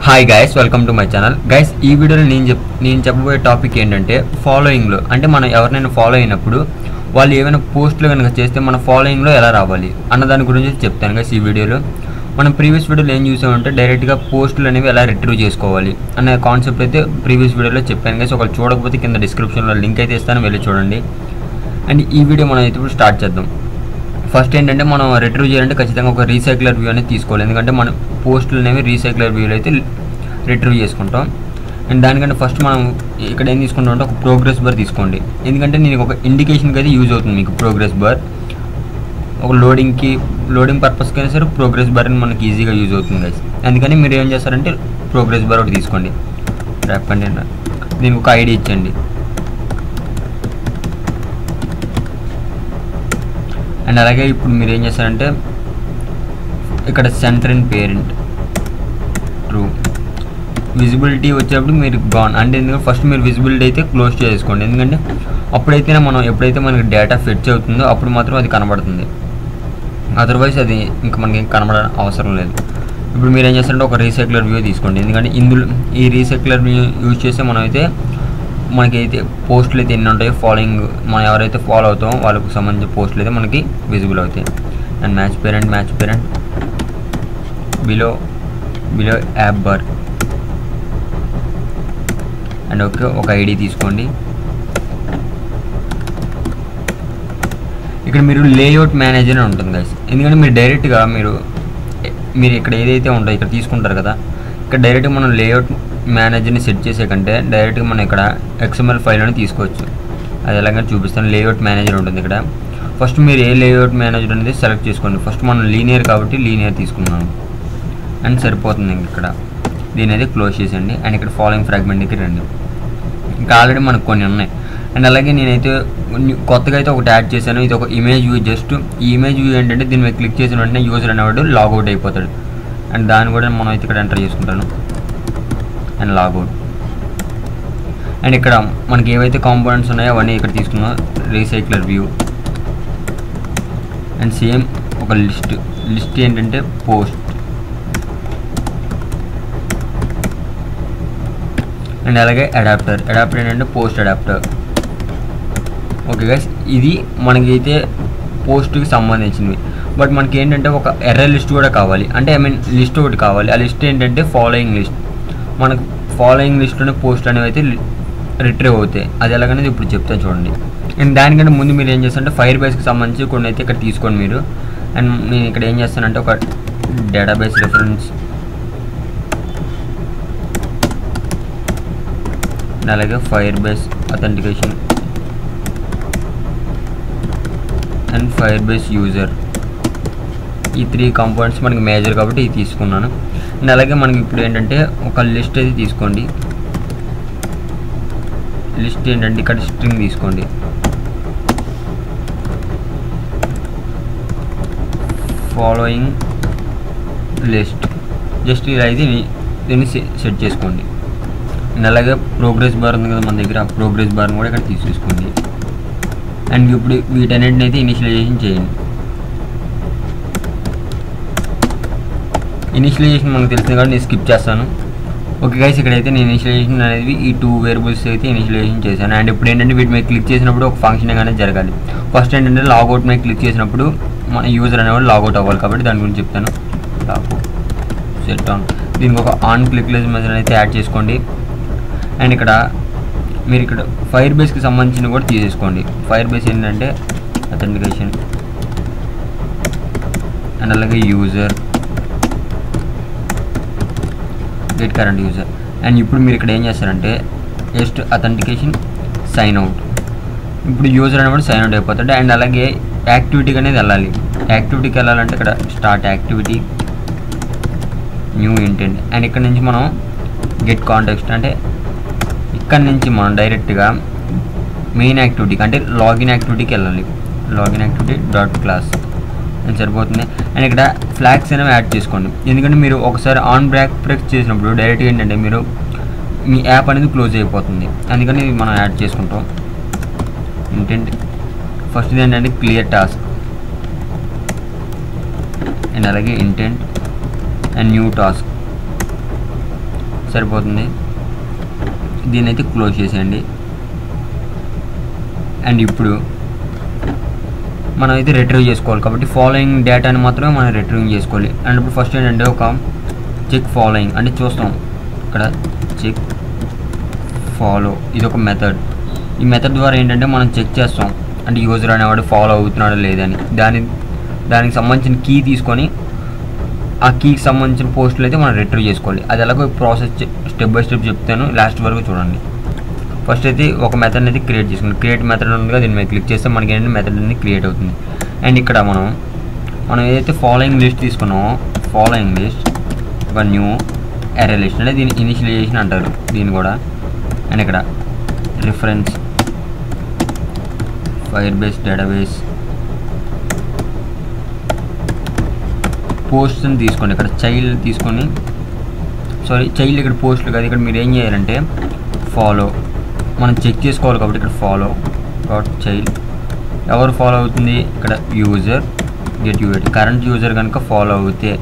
hi guys welcome to my channel guys ఈ వీడియోలో నేను చెప్ నేను చెప్పబోయే టాపిక్ ఏంటంటే ఫాలోయింగ్లో అంటే మనం ఎవరినైనా ఫాలో అయినప్పుడు వాళ్ళు ఏమైనా పోస్టులు కనుక చేస్తే మన ఫాలోయింగ్లో ఎలా రావాలి అన్న దాని గురించి చెప్తాను గైస్ ఈ వీడియోలో మనం ప్రీవియస్ వీడియోలో ఏం చూసామంటే డైరెక్ట్గా పోస్టులు అనేవి ఎలా రిట్రీవ్ చేసుకోవాలి అనే కాన్సెప్ట్ అయితే ప్రీవియస్ వీడియోలో చెప్పాను గైస్ ఒకళ్ళు చూడకపోతే కింద డిస్క్రిప్షన్లో లింక్ అయితే ఇస్తాను వెళ్ళి చూడండి అండ్ ఈ వీడియో మనం అయితే ఇప్పుడు స్టార్ట్ చేద్దాం ఫస్ట్ ఏంటంటే మనం రిట్రీవ్ చేయాలంటే ఖచ్చితంగా ఒక రీసైక్లర్ వ్యూ అనేది తీసుకోవాలి ఎందుకంటే మన పోస్టులు అనేవి రీసైక్లర్ వ్యూలో అయితే రిట్రీవ్ చేసుకుంటాం అండ్ దానికంటే ఫస్ట్ మనం ఇక్కడ ఏం తీసుకుంటాం అంటే ఒక ప్రోగ్రెస్ బార్ తీసుకోండి ఎందుకంటే నేను ఒక ఇండికేషన్కి అయితే యూజ్ అవుతుంది మీకు ప్రోగ్రెస్ బార్ ఒక లోడింగ్కి లోడింగ్ పర్పస్కి అయినా సరే ప్రోగ్రెస్ బార్ అని మనకి ఈజీగా యూజ్ అవుతుంది గైస్ అందుకని మీరు ఏం చేస్తారంటే ప్రోగ్రెస్ బార్ ఒకటి తీసుకోండి ర్యాప్ అండి దీనికి ఒక ఐడి ఇచ్చండి అండ్ అలాగే ఇప్పుడు మీరు ఏం చేస్తారంటే ఇక్కడ centre in parent true visibility వచ్చేటప్పుడు మీరు గాన్ అంటే ఎందుకంటే ఫస్ట్ మీరు విజిబిలిటీ అయితే క్లోజ్ చేసుకోండి ఎందుకంటే అప్పుడైతేనే మనం ఎప్పుడైతే మనకి డేటా ఫెచ్ అవుతుందో అప్పుడు మాత్రం అది కనబడుతుంది అదర్వైజ్ అది ఇంకా మనకి కనబడ అవసరం లేదు ఇప్పుడు మీరు ఏం చేస్తారంటే ఒక రీసైక్లర్ వ్యూ తీసుకోండి ఎందుకంటే ఇందులో ఈ రీసైక్లర్ వ్యూ యూజ్ చేస్తే మనం అయితే మనకైతే పోస్టులు అయితే ఎన్ని ఉంటాయో ఫాలోయింగ్ మనం ఎవరైతే ఫాలో అవుతామో వాళ్ళకి సంబంధించిన పోస్టులు అయితే మనకి విజిబుల్ అవుతాయి and match parent match parent below below app bar and okay ఒక ఐడి తీసుకోండి ఇక్కడ మీరు లేఅవుట్ మేనేజర్ అని ఉంటుంది గైస్ ఎందుకంటే మీరు డైరెక్ట్గా మీరు మీరు ఇక్కడ ఏదైతే ఉంటుందో ఇక్కడ తీసుకుంటారు కదా ఇక్కడ డైరెక్ట్గా మనం లేఅవుట్ మేనేజర్ని సెట్ చేసే కంటే డైరెక్ట్గా మనం ఇక్కడ ఎక్స్ఎంఎల్ ఫైల్ అని తీసుకోవచ్చు అది ఎలాగని చూపిస్తాను లేఅవుట్ మేనేజర్ ఉంటుంది ఇక్కడ ఫస్ట్ మీరు ఏ లేఅవుట్ మేనేజర్ అనేది సెలెక్ట్ చేసుకోండి ఫస్ట్ మనం లీనియర్ కాబట్టి లీనియర్ తీసుకున్నాను అండ్ సరిపోతుంది ఇంక ఇక్కడ దీని అయితే క్లోజ్ చేసేయండి అండ్ ఇక్కడ ఫాలోయింగ్ ఫ్రాగ్మెంట్కి రండి ఇంకా ఆల్రెడీ మనకు కొన్ని ఉన్నాయి అండ్ అలాగే నేనైతే కొన్ని- కొత్తగా అయితే ఒకటి యాడ్ చేశాను ఇది ఒక ఇమేజ్ వ్యూ జస్ట్ ఈ ఇమేజ్ వ్యూ ఏంటంటే దీని మీద క్లిక్ చేసిన వెంటనే యూజర్ అనేవాడు లాగౌట్ అయిపోతాడు అండ్ దాన్ని కూడా మనం అయితే ఇక్కడ ఎంటర్ చేసుకుంటాను అండ్ లాగౌట్ అండ్ ఇక్కడ మనకి ఏవైతే కాంపోనెంట్స్ ఉన్నాయో అవన్నీ ఇక్కడ తీసుకున్నాం రీసైక్లర్ వ్యూ అండ్ సేమ్ ఒక లిస్ట్ లిస్ట్ ఏంటంటే పోస్ట్ అండ్ అలాగే అడాప్టర్ అడాప్టర్ ఏంటంటే పోస్ట్ అడాప్టర్ ఓకే గైస్ ఇది మనకైతే పోస్ట్కి సంబంధించినవి బట్ మనకి ఏంటంటే ఒక ఎర్ర లిస్ట్ కూడా కావాలి అంటే ఐ మీన్ లిస్ట్ ఒకటి కావాలి ఆ లిస్ట్ ఏంటంటే ఫాలోయింగ్ లిస్ట్ మనకు ఫాలోయింగ్ లిస్ట్లోనే పోస్ట్ అనేవి అయితే రిట్రీవ్ అవుతాయి అది ఎలాగనేది ఇప్పుడు చెప్తాను చూడండి అండ్ దానికంటే ముందు మీరు ఏం చేస్తారంటే ఫైర్ బేస్కి సంబంధించి కొన్ని అయితే ఇక్కడ తీసుకోండి మీరు అండ్ నేను ఇక్కడ ఏం చేస్తానంటే ఒక డేటాబేస్ రెఫరెన్స్ అండ్ అలాగే Firebase authentication and Firebase user ఈ త్రీ కాంపోనెంట్స్ మనకి మేజర్ కాబట్టి ఇది తీసుకున్నాను అండ్ అలాగే మనకి ఇప్పుడు ఏంటంటే ఒక లిస్ట్ అయితే తీసుకోండి లిస్ట్ ఏంటంటే ఇక్కడ స్ట్రింగ్ తీసుకోండి ఫాలోయింగ్ లిస్ట్ జస్ట్ ఇలా అయితే దీన్ని సెట్ చేసుకోండి అండ్ అలాగే ప్రోగ్రెస్ బార్ ఉంది కదా మన దగ్గర ఆ ప్రోగ్రెస్ బార్ని కూడా ఇక్కడ తీసేసుకోండి అండ్ ఇప్పుడు వీటన్నిటిని అయితే ఇనిషియలైజేషన్ చేయండి ఇనిషియలైజేషన్ మనకు తెలిసింది కాబట్టి నేను స్కిప్ చేస్తాను ఓకే గైస్ ఇక్కడైతే నేను ఇనిషియలైజేషన్ అనేది ఈ టూ వేరియబుల్స్ అయితే ఇనిషియలైజేషన్ చేశాను అండ్ ఇప్పుడు ఏంటంటే వీటి మీద క్లిక్ చేసినప్పుడు ఒక ఫంక్షన్ అనేది జరగాలి ఫస్ట్ ఏంటంటే లాగౌట్ మీద క్లిక్ చేసినప్పుడు మన యూజర్ అనేవాడు లాగౌట్ అవ్వాలి కాబట్టి దాని గురించి చెప్తాను లాగౌట్ సెట్ ఆన్ దీనికి ఒక ఆన్ క్లిక్ మెథడ్ అయితే యాడ్ చేసుకోండి అండ్ ఇక్కడ మీరు ఇక్కడ ఫైర్ బేస్కి సంబంధించిన కూడా తీసేసుకోండి ఫైర్ బేస్ ఏంటంటే అథెంటికేషన్ అండ్ అలాగే user get current user and ఇప్పుడు మీరు ఇక్కడ ఏం చేస్తారంటే జస్ట్ అథెంటికేషన్ సైన్ అవుట్ ఇప్పుడు యూజర్ అనేవాడు సైన్ అవుట్ అయిపోతాడు అండ్ అలాగే యాక్టివిటీకి అనేది వెళ్ళాలి యాక్టివిటీకి వెళ్ళాలంటే ఇక్కడ start activity new intent and ఇక్కడ నుంచి మనం గెట్ కాంటాక్ట్ అంటే ఇక్కడ నుంచి మనం డైరెక్ట్గా మెయిన్ యాక్టివిటీకి అంటే లాగిన్ యాక్టివిటీకి వెళ్ళాలి లాగిన్ యాక్టివిటీ డాట్ క్లాస్ అని సరిపోతుంది అండ్ ఇక్కడ ఫ్లాగ్స్ అనేవి యాడ్ చేసుకోండి ఎందుకంటే మీరు ఒకసారి ఆన్ బ్రాక్ ప్రెస్ చేసినప్పుడు డైరెక్ట్గా ఏంటంటే మీరు మీ యాప్ అనేది క్లోజ్ అయిపోతుంది అందుకని ఇది మనం యాడ్ చేసుకుంటాం ఇంటెంట్ ఫస్ట్ ఏంటంటే క్లియర్ టాస్క్ అండ్ అలాగే ఇంటెంట్ అండ్ న్యూ టాస్క్ సరిపోతుంది దీన్ని అయితే క్లోజ్ చేసేయండి అండ్ ఇప్పుడు మనం అయితే రిట్రీవ్ చేసుకోవాలి కాబట్టి ఫాలోయింగ్ డేటాని మాత్రమే మనం రిట్రీవ్ చేసుకోవాలి అండ్ ఇప్పుడు ఫస్ట్ ఏంటంటే ఒక చెక్ ఫాలోయింగ్ అంటే చూస్తాం ఇక్కడ చెక్ ఫాలో ఇది ఒక మెథడ్ ఈ మెథడ్ ద్వారా ఏంటంటే మనం చెక్ చేస్తాం అంటే యూజర్ అనేవాడు ఫాలో అవుతున్నాడో లేదని దాని దానికి సంబంధించిన కీ తీసుకొని ఆ కీకి సంబంధించిన పోస్టులు అయితే మనం రిట్రీవ్ చేసుకోవాలి అది ఎలాగో ప్రాసెస్ స్టెప్ బై స్టెప్ చెప్తాను లాస్ట్ వరకు చూడండి ఫస్ట్ అయితే ఒక మెథడ్ అయితే క్రియేట్ చేసుకున్నాం క్రియేట్ మెథడ్ ఉంది దీని మీద క్లిక్ చేస్తే మనకి ఏంటంటే మెథడ్ అనేది క్రియేట్ అవుతుంది అండ్ ఇక్కడ మనం మనం ఏదైతే ఫాలోయింగ్ లిస్ట్ తీసుకున్నామో ఫాలోయింగ్ లిస్ట్ ఒక న్యూ ఎరే లిస్ట్ అంటే దీని ఇనిషియలైజేషన్ అంటారు దీన్ని కూడా అండ్ ఇక్కడ రిఫరెన్స్ ఫైర్ బేస్ డేటాబేస్ పోస్ట్ని తీసుకోండి ఇక్కడ చైల్డ్ తీసుకొని సారీ చైల్డ్ ఇక్కడ పోస్టులు కాదు ఇక్కడ మీరు ఏం చేయాలంటే ఫాలో మనం చెక్ చేసుకోవాలి కాబట్టి ఇక్కడ ఫాలో డాట్ చైల్డ్ ఎవరు ఫాలో అవుతుంది ఇక్కడ యూజర్ గెట్ యూఎట్ కరెంట్ యూజర్ కనుక ఫాలో అవుతే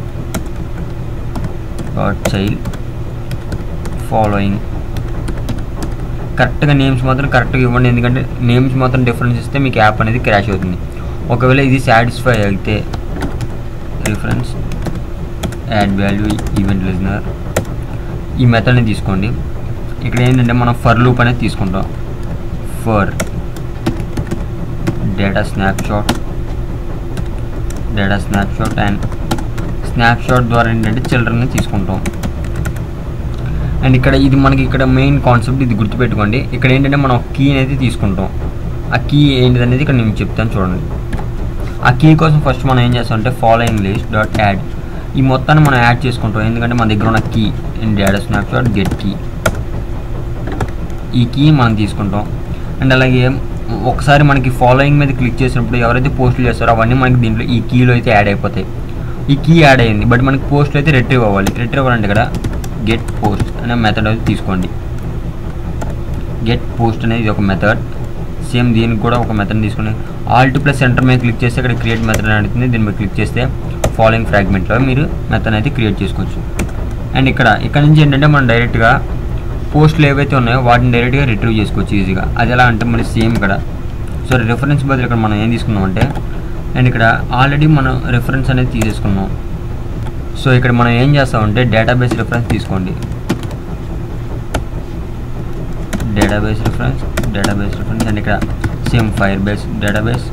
డాట్ చైల్డ్ ఫాలోయింగ్ కరెక్ట్గా నేమ్స్ మాత్రం కరెక్ట్గా ఇవ్వండి ఎందుకంటే నేమ్స్ మాత్రం డిఫరెన్స్ ఇస్తే మీకు యాప్ అనేది క్రాష్ అవుతుంది ఒకవేళ ఇది సాటిస్ఫై అయితే reference add value event listener ఈ మెథడ్ని తీసుకోండి ఇక్కడ ఏంటంటే మనం ఫర్ లూప్ అనేది తీసుకుంటాం for data snapshot data snapshot and snapshot ద్వారా ఏంటంటే చిల్డ్రన్ని తీసుకుంటాం అండ్ ఇక్కడ ఇది మనకి ఇక్కడ మెయిన్ కాన్సెప్ట్ ఇది గుర్తుపెట్టుకోండి ఇక్కడ ఏంటంటే మనం కీ అనేది తీసుకుంటాం ఆ కీ ఏంటిది అనేది ఇక్కడ నేను చెప్తాను చూడండి ఆ కీ కోసం ఫస్ట్ మనం ఏం చేస్తాం అంటే ఫాలోయింగ్ లిస్ట్ డాట్ యాడ్ ఈ మొత్తాన్ని మనం యాడ్ చేసుకుంటాం ఎందుకంటే మన దగ్గర ఉన్న key in data snapshot get key ఈ కీ మనం తీసుకుంటాం అండ్ అలాగే ఒకసారి మనకి ఫాలోయింగ్ మీద క్లిక్ చేసినప్పుడు ఎవరైతే పోస్టులు చేస్తారో అవన్నీ మనకి దీంట్లో ఈ కీలో అయితే యాడ్ అయిపోతాయి ఈ కీ యాడ్ అయ్యింది బట్ మనకి పోస్టులు అయితే రిట్రీవ్ అవ్వాలి రిట్రీవ్ అవ్వాలంటే ఇక్కడ గెట్ పోస్ట్ అనే మెథడ్ అయితే తీసుకోండి గెట్ పోస్ట్ అనేది ఒక మెథడ్ సేమ్ దీనికి కూడా ఒక మెథడ్ తీసుకుని ఆల్ట్ ప్లస్ సెంటర్ మీద క్లిక్ చేస్తే ఇక్కడ క్రియేట్ మెథడ్ అని అడుగుతుంది దీని మీద క్లిక్ చేస్తే ఫాలోయింగ్ ఫ్రాగ్మెంట్లో మీరు మెథడ్ అయితే క్రియేట్ చేసుకోవచ్చు అండ్ ఇక్కడ ఇక్కడ నుంచి ఏంటంటే మనం డైరెక్ట్గా పోస్టులు ఏవైతే ఉన్నాయో వాటిని డైరెక్ట్గా రిట్రీవ్ చేసుకోవచ్చు ఈజీగా అది ఎలా అంటే మన సేమ్ ఇక్కడ సో రిఫరెన్స్ బదులు ఇక్కడ మనం ఏం తీసుకున్నాం అంటే అండ్ ఇక్కడ ఆల్రెడీ మనం రిఫరెన్స్ అనేది తీసేసుకున్నాం సో ఇక్కడ మనం ఏం చేస్తామంటే డేటాబేస్ రిఫరెన్స్ తీసుకోండి database reference database reference and ఇక్కడ same Firebase database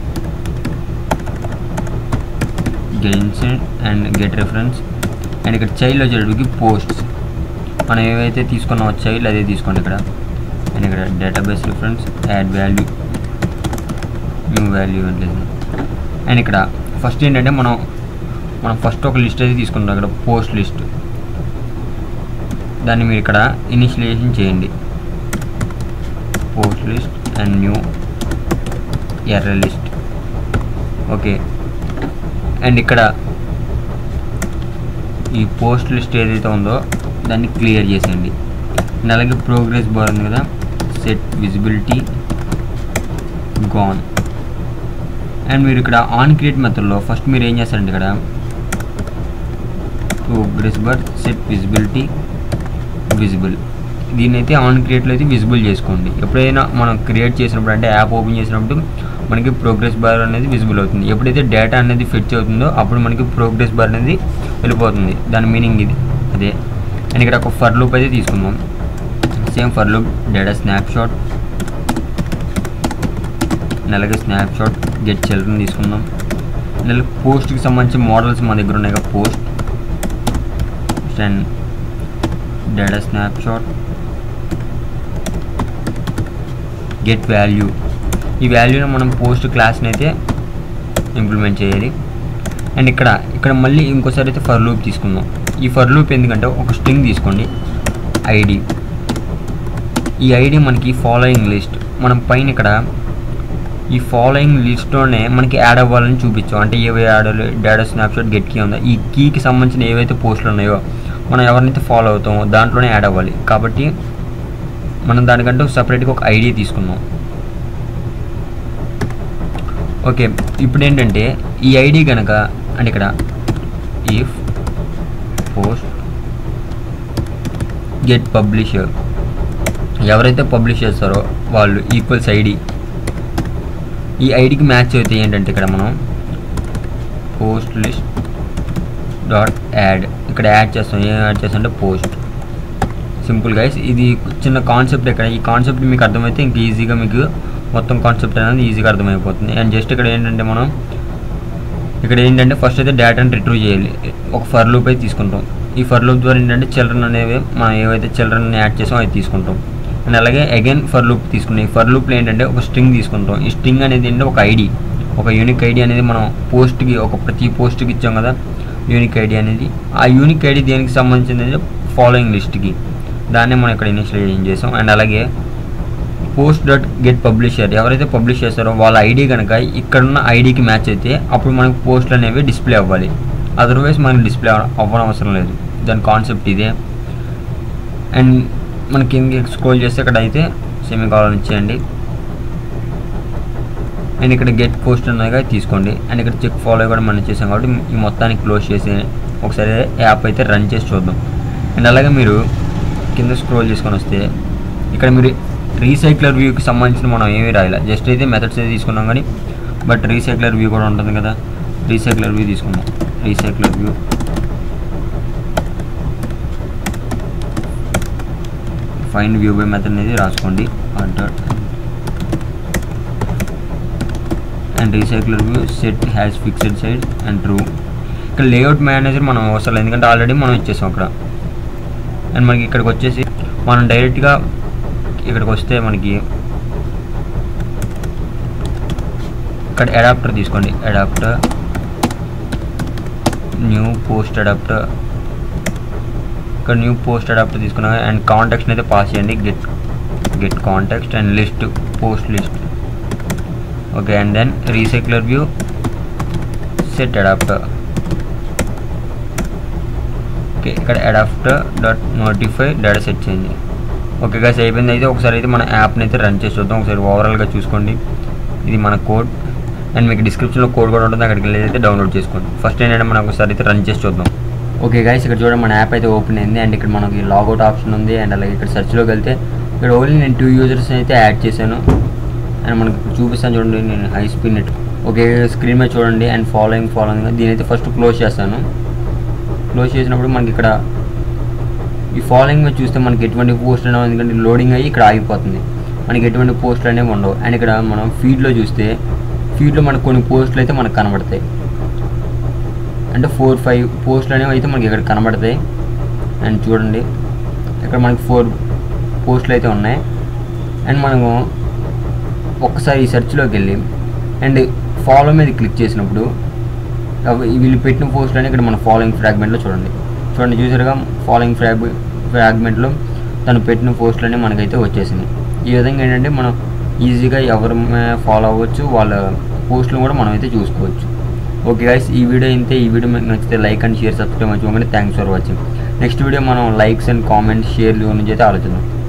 gains and get reference and ఇక్కడ చైల్డ్ వచ్చేటప్పటికి పోస్ట్స్ మనం ఏవైతే తీసుకున్నామో చైల్డ్ అదే తీసుకోండి ఇక్కడ అండ్ ఇక్కడ database reference add value new value అంటే అండ్ ఇక్కడ ఫస్ట్ ఏంటంటే మనం మనం ఫస్ట్ ఒక లిస్ట్ అయితే తీసుకుంటాం ఇక్కడ పోస్ట్ లిస్ట్ దాన్ని మీరు ఇక్కడ ఇనిషియలైజేషన్ చేయండి post list and new array list okay and ఇక్కడ ఈ పోస్ట్ లిస్ట్ ఏదైతే ఉందో దాన్ని క్లియర్ చేసేయండి అండ్ అలాగే ప్రోగ్రెస్ బార్ ఉంది కదా సెట్ విజిబిలిటీ గాన్ అండ్ మీరు ఇక్కడ ఆన్ క్రియేట్ మెథడ్లో ఫస్ట్ మీరు ఏం చేస్తారంటే ఇక్కడ progress bar set visibility visible దీన్ని అయితే ఆన్ క్రియేట్లో అయితే విజిబుల్ చేసుకోండి ఎప్పుడైనా మనం క్రియేట్ చేసినప్పుడు అంటే యాప్ ఓపెన్ చేసినప్పుడు మనకి ప్రోగ్రెస్ బార్ అనేది విజిబుల్ అవుతుంది ఎప్పుడైతే డేటా అనేది ఫిట్ అవుతుందో అప్పుడు మనకి ప్రోగ్రెస్ బార్ అనేది వెళ్ళిపోతుంది దాని మీనింగ్ ఇది అదే అండ్ ఇక్కడ ఒక ఫర్ లూప్ అయితే తీసుకుందాం same for loop data snapshot అలాగే స్నాప్ షాట్ గెట్ చిల్డ్రన్ తీసుకుందాం అలాగే పోస్ట్కి సంబంధించిన మోడల్స్ మన దగ్గర ఉన్నాయి post and data snapshot get value ఈ వాల్యూని మనం పోస్ట్ క్లాస్ని అయితే ఇంప్లిమెంట్ చేయాలి అండ్ ఇక్కడ ఇక్కడ మళ్ళీ ఇంకోసారి అయితే ఫర్ లూప్ తీసుకుందాం ఈ ఫర్ లూప్ ఎందుకంటే ఒక స్ట్రింగ్ తీసుకోండి ఐడి ఈ ఐడి మనకి ఫాలోయింగ్ లిస్ట్ మనం పైన ఇక్కడ ఈ ఫాలోయింగ్ లిస్ట్లోనే మనకి యాడ్ అవ్వాలని చూపించాం అంటే ఏవే add data snapshot get key ఉందో ఈ కీకి సంబంధించిన ఏవైతే పోస్టులు ఉన్నాయో మనం ఎవరినైతే ఫాలో అవుతామో దాంట్లోనే యాడ్ అవ్వాలి కాబట్టి మనం దానికంటే సపరేట్గా ఒక ఐడి తీసుకున్నాం ఓకే ఇప్పుడు ఏంటంటే ఈ ఐడి కనుక అంటే ఇక్కడ ఇఫ్ పోస్ట్ గెట్ పబ్లిషర్ ఎవరైతే పబ్లిష్ చేస్తారో వాళ్ళు ఈక్వల్స్ ఐడి ఈ ఐడికి మ్యాచ్ అయితే ఏంటంటే ఇక్కడ మనం పోస్ట్ లిస్ట్ డాట్ యాడ్ ఇక్కడ యాడ్ చేస్తాం ఏం యాడ్ చేస్తాం అంటే పోస్ట్ సింపుల్ గైస్ ఇది చిన్న కాన్సెప్ట్ ఇక్కడ ఈ కాన్సెప్ట్ మీకు అర్థమైతే ఇంక ఈజీగా మీకు మొత్తం కాన్సెప్ట్ అనేది ఈజీగా అర్థమైపోతుంది అండ్ జస్ట్ ఇక్కడ ఏంటంటే మనం ఇక్కడ ఏంటంటే ఫస్ట్ అయితే డేటాని రిట్రీవ్ చేయాలి ఒక ఫర్ లూప్ అయితే తీసుకుంటాం ఈ ఫర్ లూప్ ద్వారా ఏంటంటే చిల్డ్రన్ అనేవి మనం ఏవైతే చిల్డ్రన్ యాడ్ చేసామో అవి తీసుకుంటాం అండ్ అలాగే అగైన్ ఫర్ లూప్ తీసుకుంటాం ఈ ఫర్ లూప్లో ఏంటంటే ఒక స్ట్రింగ్ తీసుకుంటాం ఈ స్ట్రింగ్ అనేది ఏంటంటే ఒక ఐడి ఒక యూనిక్ ఐడి అనేది మనం పోస్ట్కి ఒక ప్రతి పోస్ట్కి ఇచ్చాం కదా యూనిక్ ఐడి అనేది ఆ యూనిక్ ఐడి దేనికి సంబంధించింది ఫాలోయింగ్ లిస్ట్కి దాన్ని మనం ఇక్కడ ఇనిషియలైజ్ చేసాం అండ్ అలాగే పోస్ట్ డాట్ గెట్ పబ్లిషర్ ఎవరైతే పబ్లిష్ చేస్తారో వాళ్ళ ఐడి కనుక ఇక్కడున్న ఐడికి మ్యాచ్ అయితే అప్పుడు మనకు పోస్ట్లు అనేవి డిస్ప్లే అవ్వాలి అదర్వైజ్ మనకి డిస్ప్లే అవ్వడం అవసరం లేదు దాని కాన్సెప్ట్ ఇదే అండ్ మన కింద స్క్రోల్ చేస్తే ఇక్కడ అయితే సెమీ కాలం ఇచ్చేయండి అండ్ ఇక్కడ గెట్ పోస్ట్ ఉన్నదిగా తీసుకోండి అండ్ ఇక్కడ చెక్ ఫాలో కూడా మనం చేసాం కాబట్టి ఈ మొత్తానికి క్లోజ్ చేసి ఒకసారి యాప్ అయితే రన్ చేసి చూద్దాం అండ్ అలాగే మీరు కింద స్క్రోల్ చేసుకొని వస్తే ఇక్కడ మీరు రీసైక్లర్ వ్యూకి సంబంధించిన మనం ఏమీ రాయాలి జస్ట్ అయితే మెథడ్స్ అయితే తీసుకున్నాం కానీ బట్ రీసైక్లర్ వ్యూ కూడా ఉంటుంది కదా రీసైక్లర్ వ్యూ తీసుకున్నాం recycler view find view by method అనేది రాసుకోండి dot and recycler view set has fixed size and true ఇక్కడ లేఅవుట్ మేనేజర్ మనం అవసరం లేదు ఎందుకంటే ఆల్రెడీ మనం ఇచ్చేసాం అక్కడ అండ్ మనకి ఇక్కడికి వచ్చేసి మనం డైరెక్ట్గా ఇక్కడికి వస్తే మనకి ఇక్కడ అడాప్టర్ తీసుకోండి అడాప్టర్ న్యూ పోస్ట్ అడాప్టర్ ఇక్కడ న్యూ పోస్ట్ అడాప్టర్ తీసుకున్నా అండ్ కాంటాక్ట్స్ని అయితే పాస్ చేయండి get get contact and list post list okay and then recycler view set adapter okay ఇక్కడ adapter dot notify data set చేయండి ఓకే గైస్ అయిపోయింది అయితే ఒకసారి అయితే మన యాప్ని అయితే రన్ చేసి చూద్దాం ఒకసారి ఓవరాల్గా చూసుకోండి ఇది మన కోడ్ అండ్ మీకు డిస్క్రిప్షన్లో కోడ్ కూడా ఉంటుంది అక్కడికి వెళ్ళి అయితే డౌన్లోడ్ చేసుకోండి ఫస్ట్ ఏంటంటే మనం ఒకసారి అయితే రన్ చేసి చూద్దాం ఓకే గైస్ ఇక్కడ చూడండి మన యాప్ అయితే ఓపెన్ అయింది అండ్ ఇక్కడ మనకి లాగౌట్ ఆప్షన్ ఉంది అండ్ అలాగే ఇక్కడ సెర్చ్లోకి వెళ్తే ఇక్కడ ఓన్లీ నేను టూ యూజర్స్ అయితే యాడ్ చేశాను అండ్ మనకి ఇప్పుడు చూపిస్తాను చూడండి నేను high speed net okay screen మీద చూడండి అండ్ ఫాలోయింగ్ ఫాలోయింగ్ దీని అయితే ఫస్ట్ క్లోజ్ చేస్తాను క్లోజ్ చేసినప్పుడు మనకి ఇక్కడ ఈ ఫాలోయింగ్ మీద చూస్తే మనకి ఎటువంటి పోస్ట్ అనేవి ఎందుకంటే లోడింగ్ అయ్యి ఇక్కడ ఆగిపోతుంది మనకి ఎటువంటి పోస్ట్లు అనేవి ఉండవు అండ్ ఇక్కడ మనం ఫీడ్లో చూస్తే ఫీడ్లో మనకు కొన్ని పోస్టులు అయితే మనకు కనబడతాయి అంటే ఫోర్ ఫైవ్ పోస్టులు అనేవి అయితే మనకి ఇక్కడ కనబడతాయి అండ్ చూడండి ఇక్కడ మనకి ఫోర్ పోస్టులు అయితే ఉన్నాయి అండ్ మనము ఒక్కసారి ఈ సెర్చ్లోకి వెళ్ళి అండ్ ఫాలో మీద క్లిక్ చేసినప్పుడు అవి వీళ్ళు పెట్టిన పోస్ట్ అని ఇక్కడ మన ఫాలోయింగ్ ఫ్రాగ్మెంట్లో చూడండి చూడండి చూసారుగా ఫాలోయింగ్ ఫ్రాగ్ ఫ్రాగ్మెంట్లో తను పెట్టిన పోస్టులన్నీ మనకైతే వచ్చేసినాయి ఈ విధంగా ఏంటంటే మనం ఈజీగా ఎవరి ఫాలో అవ్వచ్చు వాళ్ళ పోస్టులు కూడా మనం అయితే చూసుకోవచ్చు ఓకే గైస్ ఈ వీడియో ఇంతే ఈ వీడియో మీకు నచ్చితే లైక్ అండ్ షేర్ సబ్స్క్రైబ్ మర్చిపోకండి thanks for watching next video మనం లైక్స్ అండ్ కామెంట్స్ షేర్ గురించి అయితే ఆలోచిద్దాం